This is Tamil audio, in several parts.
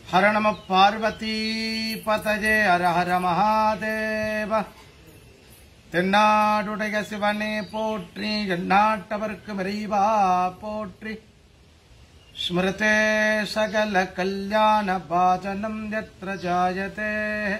ஹர நம பார்வதி பதஜே ஹர ஹர மகாதேவ தென்னாடுடைய சிவனே போற்றி எந்நாட்டவர்க்கு இறைவா போற்றி ஸ்மிருதே சகல கல்யாண பாஜனம் யத்ர ஜாயதே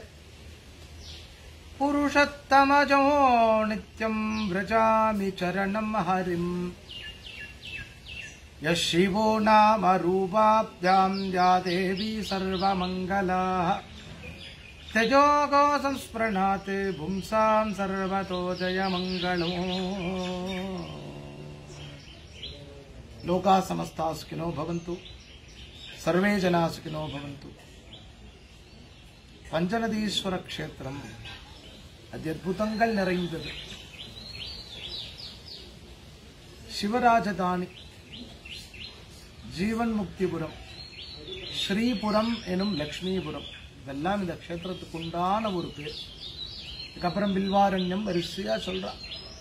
புருஷத்தமஜோ நித்யம் விரஜாமி சரணம் ஹரிம் यः शिवो नाम रूपाभ्याम् या देवी सर्वमङ्गला त्यजोगो संस्पृणात् पुंसाम् सर्वतो जयमङ्गलो लोकाः समस्ताः सुखिनो भवन्तु सर्वे जनाः सुखिनो भवन्तु பஞ்சநதீஸ்வர க்ஷேத்திரம் அத்புதங்கள் நிறைந்தது சிவராஜதானி ஜீவன் முக்திபுரம் ஸ்ரீபுரம் எனும் லக்ஷ்மிபுரம் இதெல்லாம் இந்த க்ஷேத்திரத்துக்கு உண்டான ஒரு பேர் இதுக்கப்புறம் பில்வாரண்யம் வரிசையா சொல்றான்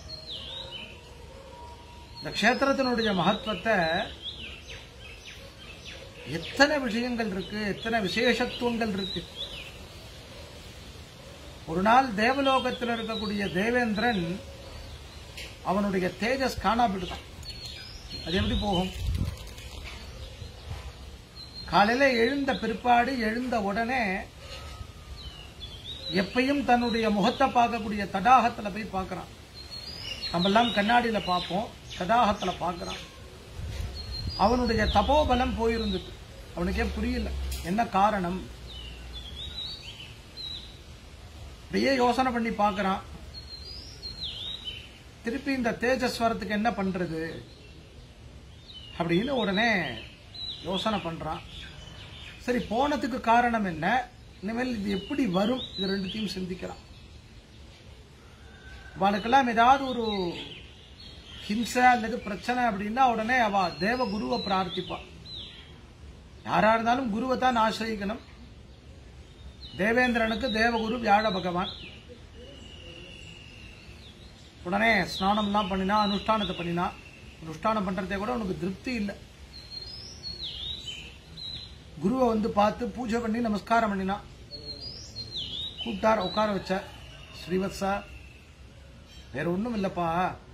இந்த க்ஷேத்திரத்தினுடைய மகத்துவத்தை எத்தனை விஷயங்கள் இருக்கு எத்தனை விசேஷத்துவங்கள் இருக்கு ஒரு நாள் தேவலோகத்தில் இருக்கக்கூடிய தேவேந்திரன் அவனுடைய தேஜஸ் காணாபிடுதான் அது எப்படி போகும் காலையில எழுந்த பிற்பாடு எழுந்த உடனே எப்பயும் தன்னுடைய முகத்தை பார்க்கக்கூடிய தடாகத்துல போய் பார்க்கறான் நம்மெல்லாம் கண்ணாடியில பார்ப்போம் தடாகத்துல பார்க்கறான் அவனுடைய தபோபலம் போயிருந்தது அவனுக்கே புரியல என்ன காரணம் அப்படியே யோசனை பண்ணி பார்க்கறான் திருப்பி இந்த தேஜஸ்வரத்துக்கு என்ன பண்றது அப்படின்னு உடனே யோசனை பண்றான் சரி போனதுக்கு காரணம் என்ன இனிமேல் இது எப்படி வரும் இது ரெண்டுத்தையும் சிந்திக்கிறான் அவளுக்கெல்லாம் ஏதாவது ஒரு ஹிம்சை அல்லது பிரச்சனை அப்படின்னா உடனே அவ தேவ குருவை பிரார்த்திப்பா யாரா இருந்தாலும் குருவை தான் ஆசிரியக்கணும் தேவேந்திரனுக்கு தேவகுரு வியாழ பகவான் உடனே ஸ்நானம்லாம் பண்ணினா அனுஷ்டானத்தை பண்ணினா அனுஷ்டானம் பண்றதே கூட உனக்கு திருப்தி இல்லை குருவை வந்து பார்த்து பூஜை பண்ணி நமஸ்காரம் பண்ணினா கூப்பிட்டார் உட்கார வச்ச ஸ்ரீவத்சா வேற ஒண்ணும் இல்லப்பா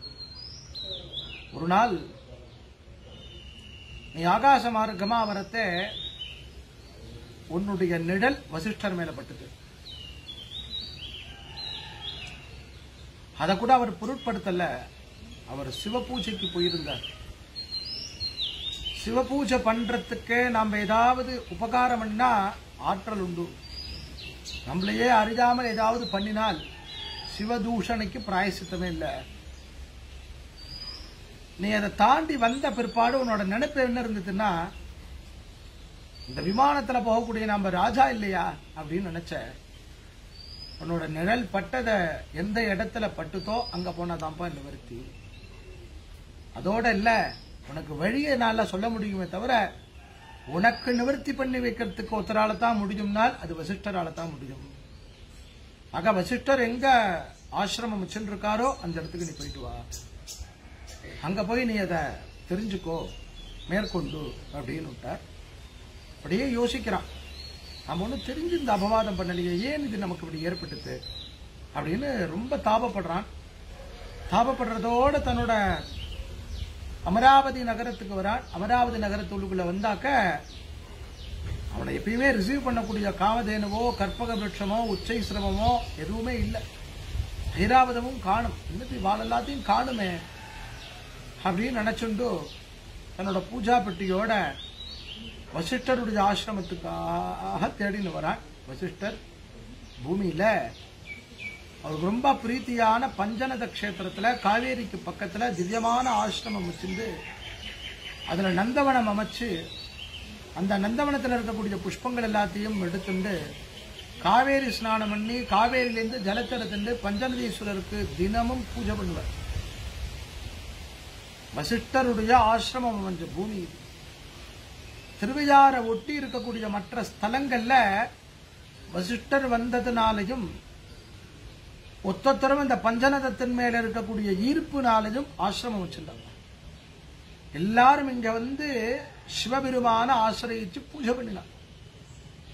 ஒரு நாள் நீ ஆகாச மார்க்கமா வரத்தே உன்னுடைய நிழல் வசிஷ்டர் மேல பட்டது அதை கூட அவர் பொருட்படுத்தல அவர் சிவ பூஜைக்கு போயிருந்தார் சிவபூஜை பண்றதுக்கு நாம ஏதாவது உபகாரம் பண்ணா ஆற்றல் உண்டு நம்மளையே அறியாமல் ஏதாவது பண்ணினால் சிவதூஷணைக்கு பிராயசித்தமே இல்லை நீ அதை தாண்டி வந்த பிற்பாடு உன்னோட நினைப்பு என்ன இருந்ததுன்னா இந்த விமானத்துல போகக்கூடிய நம்ம ராஜா இல்லையா அப்படின்னு நினைச்ச உன்னோட நிழல் பட்டத எந்த இடத்துல பட்டுதோ அங்க போனாதான்ப்பா நிவர்த்தி அதோட இல்ல உனக்கு வழியை என்னால சொல்ல முடியுமே தவிர உனக்கு நிவர்த்தி பண்ணி வைக்கிறதுக்கு ஒருத்தரால தான் முடியும்னால் அது வசிஷ்டரால தான் முடியும் ஆக வசிஷ்டர் எங்க ஆசிரமம் வச்சுருக்காரோ அந்த இடத்துக்கு நீ போயிட்டு வா அங்க போய் நீ அதை தெரிஞ்சுக்கோ மேற்கொண்டு அப்படின்னு விட்டார் அப்படியே யோசிக்கிறான் நம்ம ஒன்றும் தெரிஞ்சு இந்த அபவாதம் பண்ணலையே ஏன் இது நமக்கு இப்படி ஏற்பட்டது அப்படின்னு ரொம்ப தாபப்படுறான் தாபப்படுறதோட தன்னோட அமராவதி நகரத்துக்கு வரான் அமராவதி நகரத்துக்குள்ள வந்தாக்க அவனை எப்பயுமே ரிசீவ் பண்ணக்கூடிய காமதேனுவோ கற்பக விருட்சமோ உச்சை சிரமமோ எதுவுமே இல்லை ஐராவதமும் காணும் இன்னைக்கு வாழ் எல்லாத்தையும் காணுமே அப்படின்னு நினைச்சுண்டு தன்னோட பூஜா பெட்டியோட வசிஷ்டருடைய ஆசிரமத்துக்காக தேடின்னு வரான் வசிஷ்டர் பூமியில அவருக்கு ரொம்ப பிரீத்தியான பஞ்சநத கஷேத்திரத்துல காவேரிக்கு பக்கத்துல திவ்யமான ஆசிரமம் வச்சிருந்து அதுல நந்தவனம் அமைச்சு அந்த நந்தவனத்துல இருக்கக்கூடிய புஷ்பங்கள் எல்லாத்தையும் எடுத்துண்டு காவேரி ஸ்நானம் பண்ணி காவேரியிலேருந்து ஜலத்தை எடுத்துட்டு பஞ்சநதீஸ்வரருக்கு தினமும் பூஜை பண்ணுவார் வசிஷ்டருடைய ஆசிரமம் அமைஞ்ச பூமி இது திருவையாரை ஒட்டி இருக்கக்கூடிய மற்ற ஸ்தலங்கள்ல வசிஷ்டர் வந்ததுனாலையும் ஒத்தொத்தரும் இந்த பஞ்சநதத்தின் மேல இருக்கக்கூடிய ஈர்ப்புனாலையும் ஆசிரமம் வச்சிருந்தாங்க எல்லாரும் இங்க வந்து சிவபெருமான ஆசிரயிச்சு பூஜை பண்ணினாங்க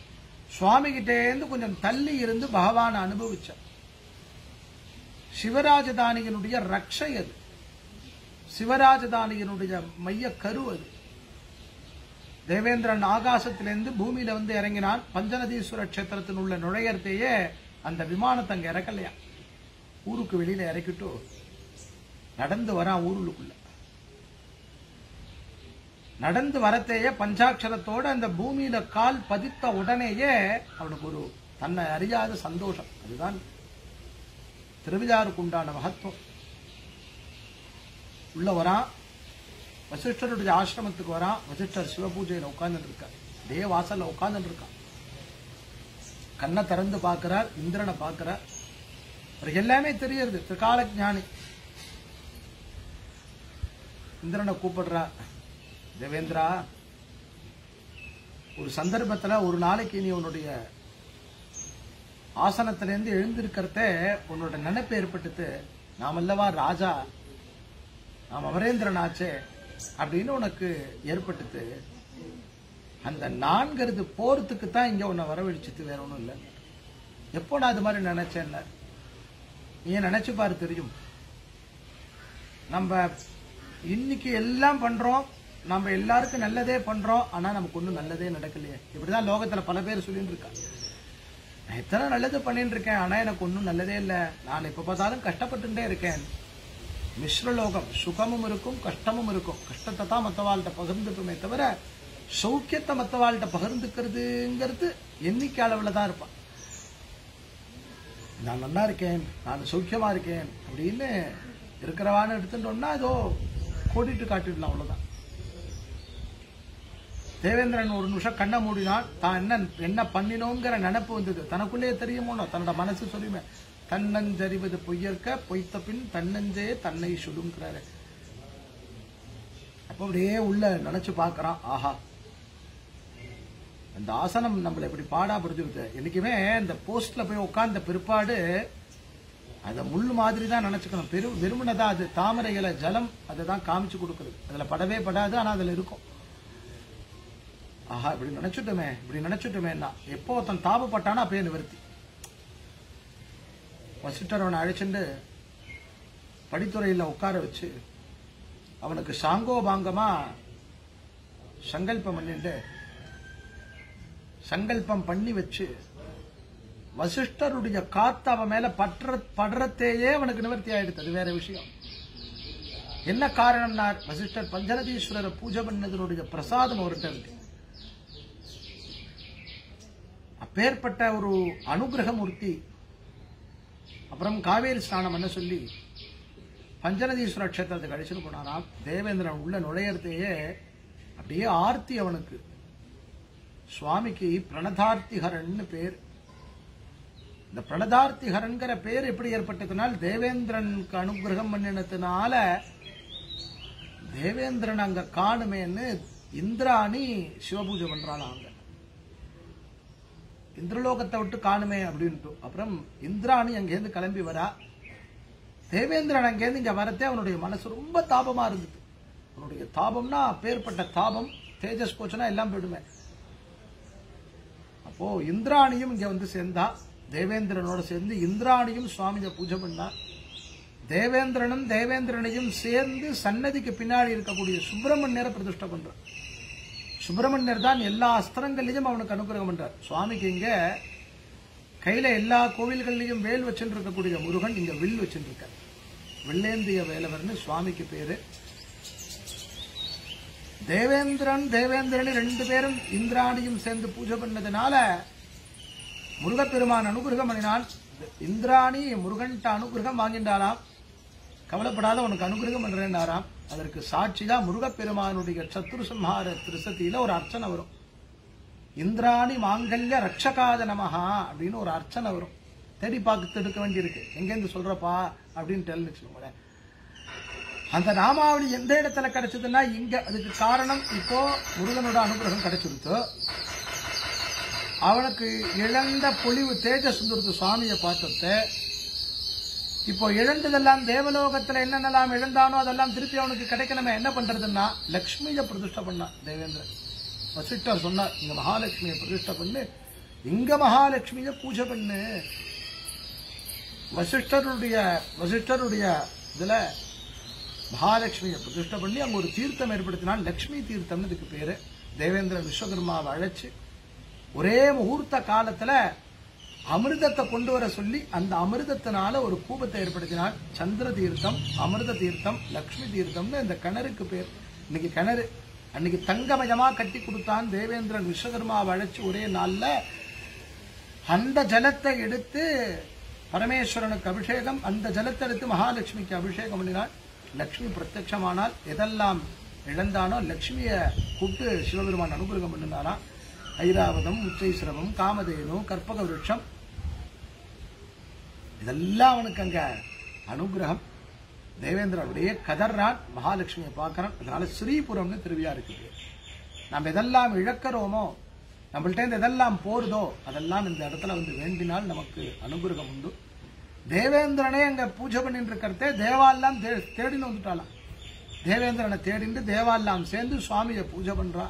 சுவாமி கிட்டேந்து கொஞ்சம் தள்ளி இருந்து பகவான் அனுபவிச்சார் சிவராஜதானியினுடைய ரக்ஷை அது சிவராஜதானியினுடைய மைய கரு அது தேவேந்திரன் ஆகாசத்திலிருந்து பூமியில வந்து இறங்கினான் பஞ்சநதீஸ்வர கஷேத்திரத்தின் உள்ள நுழையறதையே அந்த விமானத்தை அங்க இறக்கலையா ஊருக்கு வெளியில இறக்கிட்டு நடந்து வரான் ஊருக்குள்ள நடந்து வரத்தையே பஞ்சாட்சரத்தோட அந்த பூமியில கால் பதித்த உடனேயே அவனுக்கு ஒரு தன்னை அறியாத சந்தோஷம் அதுதான் திருவிழாருக்கு உண்டான மகத்துவம் உள்ள வரான் வசிஷ்டருடைய ஆசிரமத்துக்கு வரான் வசிஷ்டர் சிவபூஜையில உட்கார்ந்துட்டு இருக்கார் இதே வாசல்ல உட்கார்ந்துட்டு இருக்கான் கண்ணை திறந்து பார்க்கிறார் இந்திரனை பார்க்கிறார் அவருக்கு எல்லாமே தெரியுது திரிகால ஞானி இந்திரனை கூப்பிடுறா தேவேந்திரா ஒரு சந்தர்ப்பத்துல ஒரு நாளைக்கு நீ உன்னுடைய ஆசனத்திலேருந்து எழுந்திருக்கிறத உன்னோட நினைப்பு ஏற்பட்டுட்டு நாம் அல்லவா ராஜா நாம் அமரேந்திரன் ஆச்சே அப்படின்னு உனக்கு ஏற்பட்டுட்டு அந்த நான்கிறது போறதுக்கு தான் இங்க உன்னை வரவழிச்சிட்டு வேற ஒண்ணும் இல்லை எப்போ நான் அது மாதிரி நினைச்சேன்ல நீ நினைச்சு பாரு தெரியும் நம்ம இன்னைக்கு எல்லாம் பண்றோம் நம்ம எல்லாருக்கும் நல்லதே பண்றோம் ஆனா நமக்கு ஒண்ணும் நல்லதே நடக்கலையே இப்படிதான் லோகத்துல பல பேர் சொல்லிட்டு இருக்கா நான் எத்தனை நல்லது பண்ணிட்டு இருக்கேன் ஆனா எனக்கு ஒண்ணும் நல்லதே இல்ல நான் எப்ப பார்த்தாலும் கஷ்டப்பட்டுட்டே இருக்கேன் மிஸ்ரலோகம் சுகமும் இருக்கும் கஷ்டமும் இருக்கும் கஷ்டத்தை தான் மற்றவாள்கிட்ட பகிர்ந்துப்போமே தவிர சௌக்கியத்தை மற்றவாள்கிட்ட பகிர்ந்துக்கிறதுங்கிறது எண்ணிக்கை அளவில் தான் இருப்பான் நான் நல்லா இருக்கேன் நான் சௌக்கியமா இருக்கேன் அப்படின்னு இருக்கிறவான்னு எடுத்துட்டோம்னா ஏதோ கோடிட்டு காட்டிடலாம் அவ்வளவுதான் தேவேந்திரன் ஒரு நிமிஷம் கண்ணை மூடினான் தான் என்ன என்ன பண்ணினோங்கிற நினைப்பு வந்தது தனக்குள்ளேயே தெரியுமோனோ தன்னோட மனசு சொல்லுமே தன்னஞ்சறிவது பொய்யற்க பொய்த்த பின் தன்னஞ்சே தன்னை சுடுங்கிறாரு அப்ப அப்படியே உள்ள நினைச்சு பார்க்கறான் ஆஹா அந்த ஆசனம் நம்மளை இப்படி பாடாப்படுத்திருக்கு என்னைக்குமே இந்த போஸ்ட்ல போய் உட்கார்ந்த பிற்பாடு அதை முள் மாதிரி தான் நினைச்சுக்கணும் பெரு வெறுமனதான் அது தாமரை இலை ஜலம் அதை தான் காமிச்சு கொடுக்குறது அதுல படவே படாது ஆனா அதுல இருக்கும் ஆஹா இப்படி நினைச்சுட்டோமே இப்படி நினைச்சுட்டோமே எப்போ ஒருத்தன் தாபப்பட்டானா அப்பயே நிவர்த்தி வசிட்டர் அவனை அழைச்சிட்டு படித்துறையில உட்கார வச்சு அவனுக்கு சாங்கோபாங்கமா சங்கல்பம் பண்ணிட்டு சங்கல்பம் பண்ணி வச்சு வசிஷ்டருடைய காத்து அவன் மேல பற்ற படுறதேயே அவனுக்கு நிவர்த்தி ஆயிடுது அது வேற விஷயம் என்ன காரணம்னா வசிஷ்டர் பஞ்சநதீஸ்வரரை பூஜை பண்ணதனுடைய பிரசாதம் அவர்கிட்ட இருக்கு அப்பேற்பட்ட ஒரு அனுகிரக மூர்த்தி அப்புறம் காவேரி ஸ்நானம் என்ன சொல்லி பஞ்சநதீஸ்வர கஷேத்திரத்துக்கு அழைச்சிட்டு போனாராம் தேவேந்திரன் உள்ள நுழையறதையே அப்படியே ஆர்த்தி அவனுக்கு சுவாமிக்கு பிரணதார்த்திகரன் பேர் இந்த பிரணதார்த்திகரன்கிற பேர் எப்படி ஏற்பட்டதுனால் தேவேந்திரனுக்கு அனுகிரகம் பண்ணினதுனால தேவேந்திரன் அங்க காணுமேன்னு இந்திராணி சிவபூஜை பண்றாளாம் அங்க இந்திரலோகத்தை விட்டு காணுமே அப்படின்ட்டு அப்புறம் இந்திராணி அங்கேருந்து கிளம்பி வரா தேவேந்திரன் அங்கேருந்து இங்க வரத்தே அவனுடைய மனசு ரொம்ப தாபமா இருந்தது அவனுடைய தாபம்னா அப்பேற்பட்ட தாபம் தேஜஸ் போச்சுன்னா எல்லாம் போயிடுமே அப்போ இந்திராணியும் இங்க வந்து சேர்ந்தா தேவேந்திரனோட சேர்ந்து இந்திராணியும் சுவாமியை பூஜை பண்ணா தேவேந்திரனும் தேவேந்திரனையும் சேர்ந்து சன்னதிக்கு பின்னாடி இருக்கக்கூடிய சுப்பிரமணியரை பிரதிஷ்டை பண்றார் சுப்பிரமணியர் தான் எல்லா அஸ்திரங்கள்லயும் அவனுக்கு அனுகிரகம் பண்றார் சுவாமிக்கு இங்க கையில எல்லா கோவில்கள்லயும் வேல் வச்சுட்டு இருக்கக்கூடிய முருகன் இங்க வில் வச்சுட்டு இருக்கார் வெள்ளேந்திய வேலவர்னு சுவாமிக்கு பேரு தேவேந்திரன் தேவேந்திரன் ரெண்டு பேரும் இந்திராணியும் சேர்ந்து பூஜை பண்ணதுனால முருகப்பெருமான் அனுகிரகம் பண்ணினான் இந்திராணி முருகன்ட்ட அனுகிரகம் வாங்கின்றாராம் கவலைப்படாத உனக்கு அனுகிரகம் பண்றேன்னாராம் அதற்கு சாட்சி தான் முருகப்பெருமானுடைய சத்ரு சம்ஹார திருசதியில ஒரு அர்ச்சனை வரும் இந்திராணி மாங்கல்ய ரக்ஷகாத நமஹா அப்படின்னு ஒரு அர்ச்சனை வரும் தேடி பார்த்து எடுக்க வேண்டியிருக்கு எங்கேருந்து சொல்றப்பா அப்படின்னு டெல்னு வச்சுக்கோங்களேன் அந்த நாமாவளி எந்த இடத்துல கிடைச்சதுன்னா இங்க அதுக்கு காரணம் இப்போ முருகனோட அனுகிரகம் கிடைச்சிருத்து அவனுக்கு இழந்த பொலிவு தேஜஸ் வந்துருது சுவாமியை பார்த்தது இப்போ இழந்ததெல்லாம் தேவலோகத்துல என்னென்னலாம் இழந்தானோ அதெல்லாம் திருப்பி அவனுக்கு கிடைக்கணுமே என்ன பண்றதுன்னா லக்ஷ்மியை பிரதிஷ்டை பண்ணான் தேவேந்திரன் வசிஷ்டர் சொன்னார் இந்த மகாலட்சுமியை பிரதிஷ்டை பண்ணி இங்க மகாலட்சுமிய பூஜை பண்ணு வசிஷ்டருடைய வசிஷ்டருடைய இதுல மகாலட்சுமியை பிரதிஷ்டை பண்ணி அங்க ஒரு தீர்த்தம் ஏற்படுத்தினால் லட்சுமி தீர்த்தம்னு இதுக்கு பேரு தேவேந்திர விஸ்வகர்மாவை அழைச்சு ஒரே முகூர்த்த காலத்துல அமிர்தத்தை கொண்டு வர சொல்லி அந்த அமிர்தத்தினால ஒரு கூபத்தை ஏற்படுத்தினார் சந்திர தீர்த்தம் அமிர்த தீர்த்தம் லக்ஷ்மி தீர்த்தம்னு இந்த கிணறுக்கு பேர் இன்னைக்கு கிணறு அன்னைக்கு தங்கமயமா கட்டி கொடுத்தான் தேவேந்திரன் விஸ்வகர்மாவை அழைச்சு ஒரே நாள்ல அந்த ஜலத்தை எடுத்து பரமேஸ்வரனுக்கு அபிஷேகம் அந்த ஜலத்தை எடுத்து மகாலட்சுமிக்கு அபிஷேகம் பண்ணினாள் லக்ஷ்மி பிரத்யட்சமானால் எதெல்லாம் இழந்தானோ லக்ஷ்மிய கூப்பிட்டு சிவபெருமான் அனுகிரகம் பண்ணினாரா ஐராவதம் உச்சைஸ்ரவம் காமதேனு கற்பக விருட்சம் இதெல்லாம் அவனுக்கு அங்க அனுகிரகம் தேவேந்திரன் அப்படியே கதர்றான் மகாலட்சுமியை பார்க்கறான் அதனால ஸ்ரீபுரம்னு திருவிழா இருக்குது நம்ம எதெல்லாம் இழக்கிறோமோ நம்மள்ட்ட இருந்து எதெல்லாம் போறதோ அதெல்லாம் இந்த இடத்துல வந்து வேண்டினால் நமக்கு அனுகிரகம் உண்டு தேவேந்திரனே அங்க பூஜை பண்ணிட்டு இருக்கிறதே தேவாலாம் தே- தேடின்னு வந்துட்டாலாம் தேவேந்திரனை தேடிண்டு தேவாலாம் சேர்ந்து சுவாமியை பூஜை பண்றா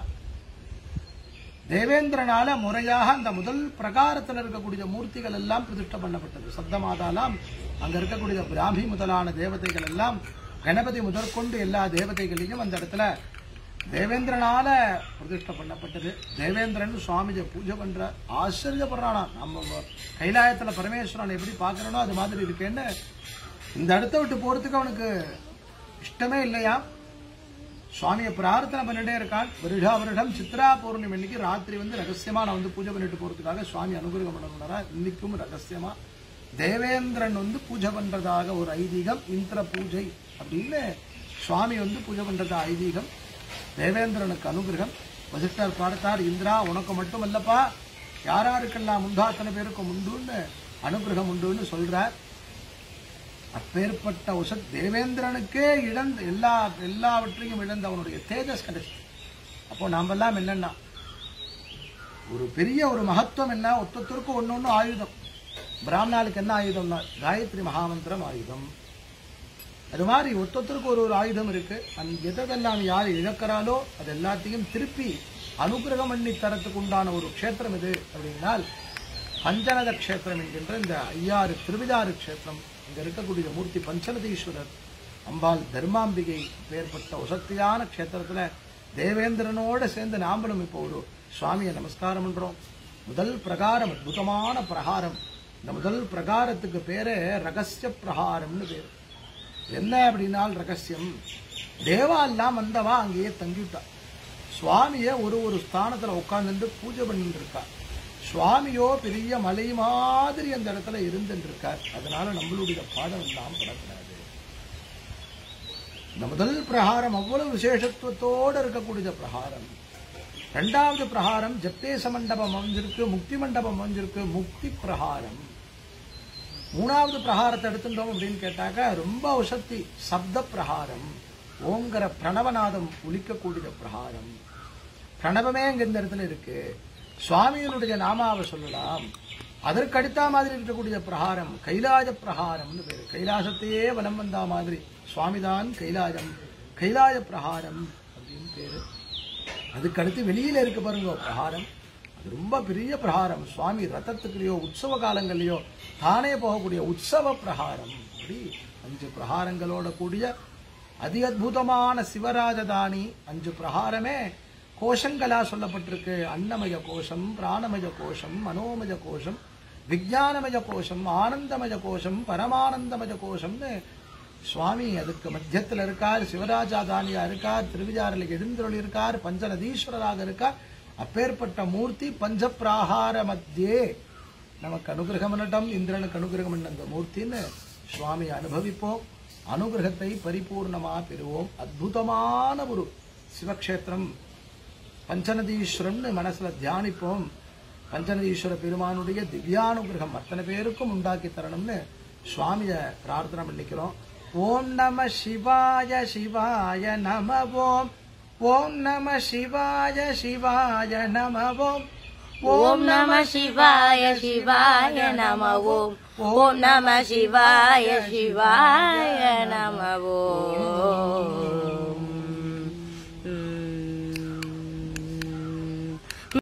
தேவேந்திரனால முறையாக அந்த முதல் பிரகாரத்தில் இருக்கக்கூடிய மூர்த்திகள் எல்லாம் பிரதிஷ்டை பண்ணப்பட்டது சப்தமாதாலாம் அங்க இருக்கக்கூடிய பிராமி முதலான தேவதைகள் எல்லாம் கணபதி முதற்கொண்டு எல்லா தேவதைகளையும் அந்த இடத்துல தேவேந்திரனால பிரதிஷ்டை பண்ணப்பட்டது தேவேந்திரன் சுவாமிஜை பூஜை பண்ற ஆச்சரியப்படுறானா நம்ம கைலாயத்துல பரமேஸ்வரன் எப்படி பார்க்கறனோ அது மாதிரி இருக்கேன்னு இந்த இடத்த விட்டு போறதுக்கு அவனுக்கு இஷ்டமே இல்லையா சுவாமியை பிரார்த்தனை பண்ணிட்டே இருக்கான் வருடா வருடம் சித்ரா பௌர்ணமி அன்னைக்கு ராத்திரி வந்து ரகசியமா நான் வந்து பூஜை பண்ணிட்டு போறதுக்காக சுவாமி அனுகிரகம் பண்ணணும்னா இன்னைக்கும் ரகசியமா தேவேந்திரன் வந்து பூஜை பண்றதாக ஒரு ஐதீகம் இந்திர பூஜை அப்படின்னு சுவாமி வந்து பூஜை பண்றதா ஐதீகம் தேவேந்திரனுக்கு அனுகிரகம் வசிஷ்டர் பார்த்தார் இந்திரா உனக்கு மட்டும் அல்லப்பா யாராருக்கெல்லாம் உண்டோ அத்தனை பேருக்கும் உண்டுன்னு அனுகிரகம் உண்டுன்னு சொல்றார் அப்பேற்பட்ட உசத் தேவேந்திரனுக்கே இழந்து எல்லா எல்லாவற்றையும் இழந்த அவனுடைய தேஜஸ் கிடைச்சு அப்போ நாமெல்லாம் என்னன்னா ஒரு பெரிய ஒரு மகத்துவம் என்ன ஒத்தொத்தருக்கும் ஒன்னொன்னு ஆயுதம் பிராமணாளுக்கு என்ன ஆயுதம்னா காயத்ரி மகாமந்திரம் ஆயுதம் அது மாதிரி ஒத்தொத்தருக்கு ஒரு ஒரு ஆயுதம் இருக்கு அந்த எதெல்லாம் யார் இழக்கிறாளோ அது எல்லாத்தையும் திருப்பி அனுகிரகம் பண்ணி தரத்துக்கு உண்டான ஒரு க்ஷேத்திரம் இது அப்படின்னால் பஞ்சநத க்ஷேத்திரம் என்கின்ற இந்த ஐயாறு திருவிதாறு க்ஷேத்திரம் இங்க இருக்கக்கூடிய மூர்த்தி பஞ்சநதீஸ்வரர் அம்பாள் தர்மாம்பிகை பேர்பட்ட உசக்தியான க்ஷேத்திரத்துல தேவேந்திரனோட சேர்ந்து நாமளும் இப்போ ஒரு சுவாமியை நமஸ்காரம் பண்றோம் முதல் பிரகாரம் அற்புதமான பிரகாரம் இந்த முதல் பிரகாரத்துக்கு பேரு ரகசிய பிரகாரம்னு பேரு என்ன அப்படின்னால் ரகசியம் தேவா எல்லாம் வந்தவா அங்கேயே தங்கிவிட்டா சுவாமிய ஒரு ஒரு ஸ்தானத்துல உட்கார்ந்துட்டு பூஜை பண்ணிட்டு இருக்கா சுவாமியோ பெரிய மலை மாதிரி அந்த இடத்துல இருந்துட்டு இருக்கார் அதனால நம்மளுடைய பாடம் எல்லாம் படக்கூடாது இந்த முதல் பிரகாரம் அவ்வளவு விசேஷத்துவத்தோடு இருக்கக்கூடிய பிரகாரம் ரெண்டாவது பிரகாரம் ஜப்தேச மண்டபம் அமைஞ்சிருக்கு முக்தி மண்டபம் அமைஞ்சிருக்கு முக்தி பிரகாரம் மூணாவது பிரகாரத்தை எடுத்துட்டோம் அப்படின்னு கேட்டாக்க ரொம்ப உசத்தி சப்த பிரகாரம் ஓங்கர பிரணவநாதம் ஒலிக்கக்கூடிய பிரகாரம் பிரணவமே இங்க இந்த இடத்துல இருக்கு சுவாமியினுடைய நாமாவை சொல்லலாம் அதற்கு அடுத்த மாதிரி இருக்கக்கூடிய பிரகாரம் கைலாய பிரகாரம்னு பேரு கைலாசத்தையே வலம் வந்தா மாதிரி சுவாமிதான் கைலாயம் கைலாய பிரகாரம் அப்படின்னு பேரு அதுக்கு அடுத்து வெளியில இருக்கு பாருங்க ஒரு பிரகாரம் அது ரொம்ப பெரிய பிரகாரம் சுவாமி ரதத்துக்குள்ளயோ உற்சவ காலங்கள்லயோ தானே போகக்கூடிய உற்சவ பிரகாரம் அப்படி அஞ்சு பிரகாரங்களோட கூடிய அதி அற்புதமான சிவராஜதானி அஞ்சு பிரகாரமே கோஷங்களா சொல்லப்பட்டிருக்கு அன்னமய கோஷம் பிராணமய கோஷம் மனோமய கோஷம் விஞ்ஞானமய கோஷம் ஆனந்தமய கோஷம் பரமானந்தமய கோஷம்னு சுவாமி அதுக்கு மத்தியத்துல இருக்கார் சிவராஜாதானியா இருக்கார் திருவிஜாரில் எழுந்தருள் இருக்கார் பஞ்சநதீஸ்வரராக இருக்கார் அப்பேற்பட்ட மூர்த்தி பஞ்சப்பிராகார மத்தியே நமக்கு அனுகிரகம் பண்ணட்டும் இந்திரனுக்கு அனுகிரகம் பண்ண அந்த மூர்த்தின்னு சுவாமி அனுபவிப்போம் அனுகிரகத்தை பரிபூர்ணமா பெறுவோம் அற்புதமான ஒரு சிவக்ஷேத்திரம் பஞ்சநதீஸ்வரம்னு மனசுல தியானிப்போம் பஞ்சநதீஸ்வர பெருமானுடைய திவ்யானுகிரகம் அத்தனை பேருக்கும் உண்டாக்கி தரணும்னு சுவாமிய பிரார்த்தனை பண்ணிக்கிறோம் ஓம் நம சிவாய சிவாய நம ஓம் ஓம் நம சிவாய சிவாய நம ஓம் ஓம் நம சிவாய சிவாய நம ஓம் ஓம் நம சிவாய சிவாய நம ஓம்